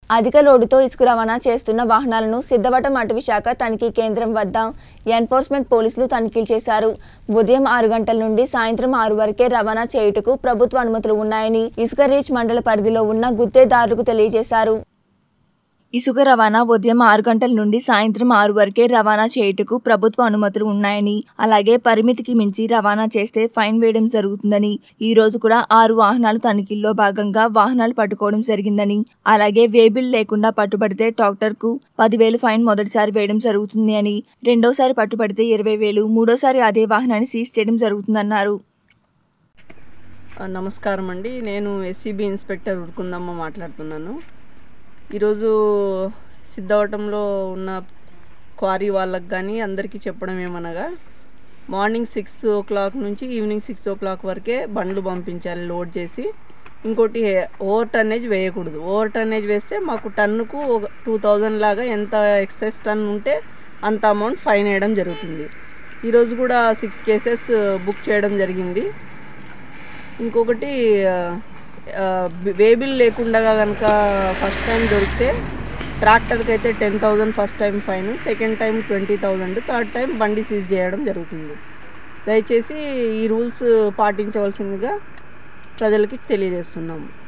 అధిక లోడుతో ఇసుక రవాణా చేస్తున్న వాహనాలను సిద్ధవటం అటవీ శాఖ తనిఖీ కేంద్రం వద్ద ఎన్ఫోర్స్మెంట్ పోలీసులు తనిఖీలు చేశారు ఉదయం ఆరు గంటల నుండి సాయంత్రం ఆరు వరకే రవాణా చేయుటకు ప్రభుత్వ అనుమతులు ఉన్నాయని ఇసుక రీచ్ మండల పరిధిలో ఉన్న గుత్తేదారులకు తెలియజేశారు ఇసుక రవాణా ఉదయం ఆరు గంటల నుండి సాయంత్రం ఆరు వరకే రవాణా చేయుటకు ప్రభుత్వ అనుమతులు ఉన్నాయని అలాగే పరిమితికి మించి రవాణా చేస్తే ఫైన్ వేయడం జరుగుతుందని ఈ రోజు కూడా ఆరు వాహనాలు తనిఖీల్లో భాగంగా వాహనాలు పట్టుకోవడం జరిగిందని అలాగే వేబిల్ లేకుండా పట్టుబడితే ట్రాక్టర్ కు పదివేలు ఫైన్ మొదటిసారి వేయడం జరుగుతుంది అని రెండోసారి పట్టుబడితే ఇరవై వేలు మూడోసారి అదే వాహనాన్ని సీజ్ చేయడం జరుగుతుందన్నారు ఆ, నమస్కారం అండి నేను ఎస్సీబీ ఇన్స్పెక్టర్ ఉరుకుందమ్మ మాట్లాడుతున్నాను ఈరోజు సిద్ధవటంలో ఉన్న క్వారీ వాళ్ళకి కానీ అందరికీ చెప్పడం ఏమనగా మార్నింగ్ సిక్స్ ఓ క్లాక్ నుంచి ఈవినింగ్ సిక్స్ ఓ క్లాక్ వరకే బండ్లు పంపించాలి లోడ్ చేసి ఇంకోటి ఓవర్ టన్నేజ్ వేయకూడదు ఓవర్ టన్నేజ్ వేస్తే మాకు టన్నుకు ఒక టూ థౌజండ్ లాగా ఎంత ఎక్సెస్ టన్ ఉంటే అంత అమౌంట్ ఫైన్ వేయడం జరుగుతుంది ఈరోజు కూడా సిక్స్ కేసెస్ బుక్ చేయడం జరిగింది ఇంకొకటి ఆ, వేబిల్ లేకుండా కనుక ఫస్ట్ టైం దొరికితే ట్రాక్టర్కి అయితే ten thousand first time fine second time twenty thousand third time బండి సీజ్ చేయడం జరుగుతుంది దయచేసి ఈ రూల్స్ పాటించవలసిందిగా ప్రజలకి తెలియజేస్తున్నాము